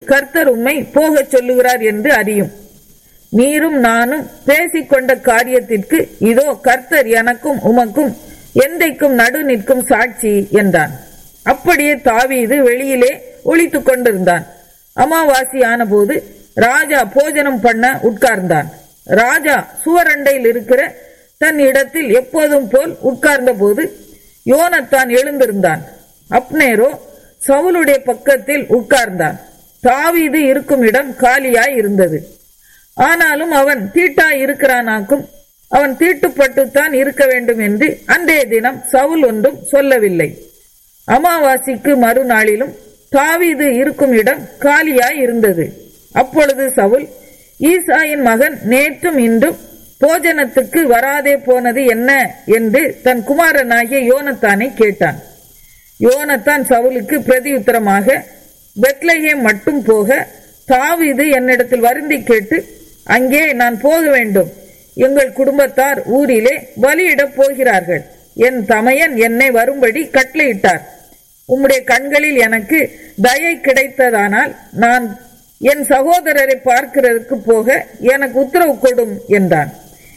கர்த்தர் உம்மை போகச் சொல்லுகிறார் என்று அறியும் நீரும் நானும் பேசிக்கொண்ட காரியத்திற்கு இதோ கர்த்தர் எனக்கும் உமக்கும் எந்தைக்கும் நடு நிற்கும் சாட்சி என்றான் அப்படியே தாவீது வெளியிலே ஒளித்துக் கொண்டிருந்தான் அமாவாசி ஆனபோது ராஜா போஜனம் பண்ண உட்கார்ந்தான் ராஜா சுவரண்டையில் இருக்கிற தன் இடத்தில் எப்போதும் போல் உட்கார்ந்த போது யோனத்தான் எழுந்திருந்தான் அப்னேரோ சவுலுடைய பக்கத்தில் உட்கார்ந்தான் தாவீது இருக்கும் இடம் காலியாய் இருந்தது ஆனாலும் அவன் தீட்டாய் இருக்கிறானாக்கும் அவன் தீட்டுப்பட்டுத்தான் இருக்க வேண்டும் என்று அன்றைய தினம் சவுல் ஒன்றும் சொல்லவில்லை அமாவாசிக்கு மறுநாளிலும் தாவீது இருக்கும் இடம் காலியாய் இருந்தது அப்பொழுது சவுல் ஈசாயின் மகன் நேற்றும் இன்றும் போஜனத்துக்கு வராதே போனது என்ன என்று தன் குமாரனாகிய யோனத்தானை கேட்டான் யோனத்தான் சவுலுக்கு பிரதியுத்தரமாக பெத்லஹேம் மட்டும் போக தாவீது என்னிடத்தில் வருந்தி கேட்டு அங்கே நான் போக வேண்டும் எங்கள் குடும்பத்தார் ஊரிலே பலியிடப் போகிறார்கள் என் தமையன் என்னை வரும்படி கட்டளையிட்டார் உம்முடைய கண்களில் எனக்கு தயை கிடைத்ததானால் நான் என் சகோதரரை பார்க்கிறதுக்கு போக எனக்கு உத்தரவு கொடும் என்றான்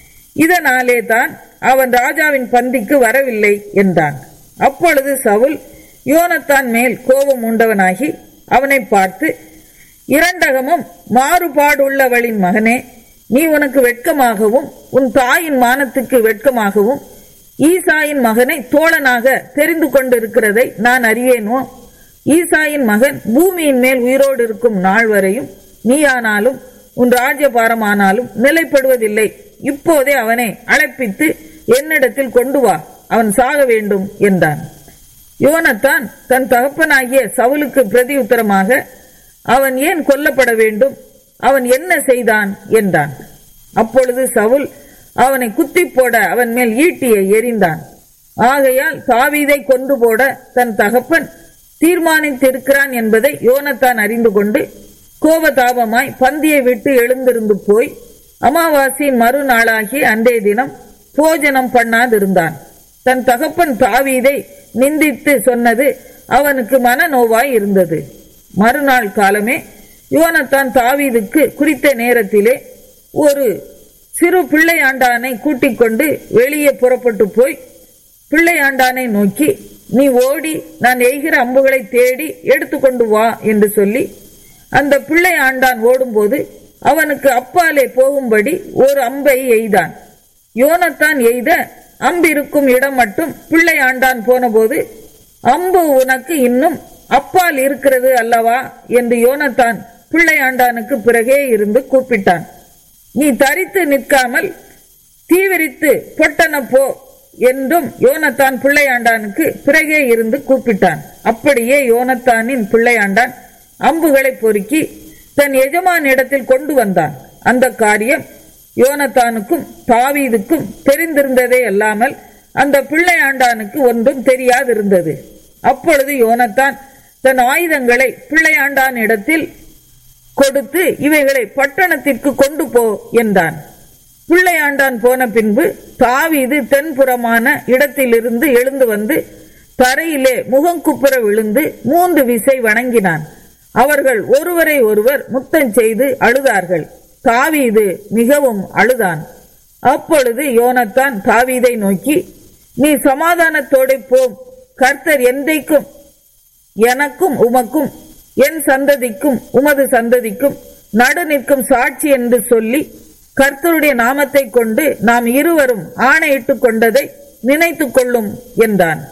இதனாலே தான் அவன் ராஜாவின் பந்திக்கு வரவில்லை என்றான் அப்பொழுது சவுல் யோனத்தான் மேல் கோபம் உண்டவனாகி அவனை பார்த்து இரண்டகமும் மாறுபாடுள்ளவளின் மகனே நீ உனக்கு வெட்கமாகவும் உன் தாயின் மானத்துக்கு வெட்கமாகவும் ஈசாயின் மகனை தோழனாக தெரிந்து கொண்டிருக்கிறதை நான் அறிவேனோ ஈசாயின் மகன் பூமியின் மேல் உயிரோடு இருக்கும் நாள் வரையும் நீயானாலும் உன் ராஜ்யபாரமானாலும் நிலைப்படுவதில்லை இப்போதே அவனை அழைப்பித்து என்னிடத்தில் கொண்டு வா அவன் சாக வேண்டும் என்றான் யோனத்தான் தன் தகப்பனாகிய சவுலுக்கு பிரதியுத்தரமாக அவன் ஏன் கொல்லப்பட வேண்டும் அவன் என்ன செய்தான் என்றான் அப்பொழுது சவுல் அவனை குத்தி போட அவன் மேல் ஈட்டியை எறிந்தான் ஆகையால் தாவீதை கொண்டு போட தன் தகப்பன் தீர்மானித்திருக்கிறான் என்பதை யோனத்தான் அறிந்து கொண்டு கோபதாபமாய் பந்தியை விட்டு எழுந்திருந்து போய் அமாவாசையின் மறுநாளாகிய அன்றைய தினம் போஜனம் பண்ணாதிருந்தான் தன் தகப்பன் தாவீதை நிந்தித்து சொன்னது அவனுக்கு மனநோவாய் இருந்தது மறுநாள் காலமே யோனத்தான் தாவீதுக்கு குறித்த நேரத்திலே ஒரு சிறு பிள்ளையாண்டானை கூட்டிக் கொண்டு வெளியே புறப்பட்டு போய் பிள்ளையாண்டானை நோக்கி நீ ஓடி நான் எய்கிற அம்புகளை தேடி எடுத்துக்கொண்டு வா என்று சொல்லி அந்த பிள்ளை ஆண்டான் ஓடும்போது அவனுக்கு அப்பாலே போகும்படி ஒரு அம்பை எய்தான் யோனத்தான் எய்த அம்பிருக்கும் இடம் மட்டும் பிள்ளை ஆண்டான் போனபோது அம்பு உனக்கு இன்னும் அப்பால் இருக்கிறது அல்லவா என்று யோனத்தான் பிள்ளை ஆண்டானுக்கு பிறகே இருந்து கூப்பிட்டான் நீ தரித்து நிற்காமல் தீவிரித்து பொட்டன போ என்றும் யோனத்தான் பிள்ளையாண்டானுக்கு பிறகே இருந்து கூப்பிட்டான் அப்படியே யோனத்தானின் பிள்ளையாண்டான் அம்புகளை பொறுக்கி தன் எஜமான் இடத்தில் கொண்டு வந்தான் அந்த காரியம் யோனத்தானுக்கும் தாவீதுக்கும் தெரிந்திருந்ததே அல்லாமல் அந்த பிள்ளையாண்டானுக்கு ஒன்றும் தெரியாதிருந்தது அப்பொழுது யோனத்தான் தன் ஆயுதங்களை பிள்ளையாண்டான் இடத்தில் கொடுத்து இவைகளை பட்டணத்திற்கு கொண்டு போ என்றான் பிள்ளையாண்டான் போன பின்பு தாவீது தென்புறமான இடத்திலிருந்து எழுந்து வந்து தரையிலே முகங்குப்புற விழுந்து மூன்று விசை வணங்கினான் அவர்கள் ஒருவரை ஒருவர் முத்தம் செய்து அழுதார்கள் தாவீது மிகவும் அழுதான் அப்பொழுது யோனத்தான் தாவீதை நோக்கி நீ சமாதானத்தோட போம் கர்த்தர் எந்தைக்கும் எனக்கும் உமக்கும் என் சந்ததிக்கும் உமது சந்ததிக்கும் நடு நிற்கும் சாட்சி என்று சொல்லி கர்த்தருடைய நாமத்தை கொண்டு நாம் இருவரும் ஆணையிட்டுக் கொண்டதை நினைத்துக் கொள்ளும் என்றான்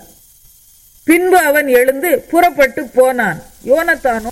பின்பு அவன் எழுந்து புறப்பட்டு போனான் யோனத்தானோ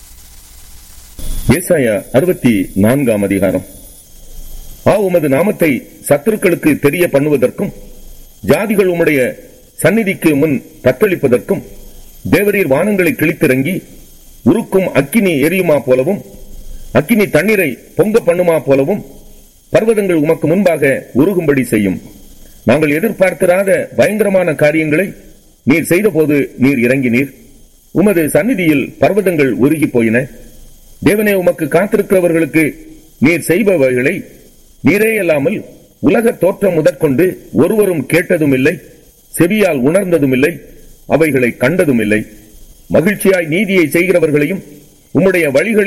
ஏசாயா அறுபத்தி நான்காம் அதிகாரம் ஆ உமது நாமத்தை சத்துருக்களுக்கு தெரிய பண்ணுவதற்கும் ஜாதிகள் உம்முடைய சந்நிதிக்கு முன் தத்தளிப்பதற்கும் தேவரீர் வானங்களை கிழித்திறங்கி உருக்கும் அக்கினி எரியுமா போலவும் அக்கினி தண்ணீரை பொங்க பண்ணுமா போலவும் பர்வதங்கள் உமக்கு முன்பாக உருகும்படி செய்யும் நாங்கள் எதிர்பார்த்திராத பயங்கரமான காரியங்களை நீர் செய்தபோது நீர் இறங்கினீர் உமது சந்நிதியில் பர்வதங்கள் உருகி போயின தேவனே உமக்கு காத்திருக்கிறவர்களுக்கு நீர் செய்பவைகளை நீரே அல்லாமல் உலக தோற்றம் முதற்கொண்டு ஒருவரும் கேட்டதும் இல்லை செவியால் உணர்ந்ததும் இல்லை அவைகளை கண்டதும் இல்லை மகிழ்ச்சியாய் நீதியை செய்கிறவர்களையும் உம்முடைய வழிகளில்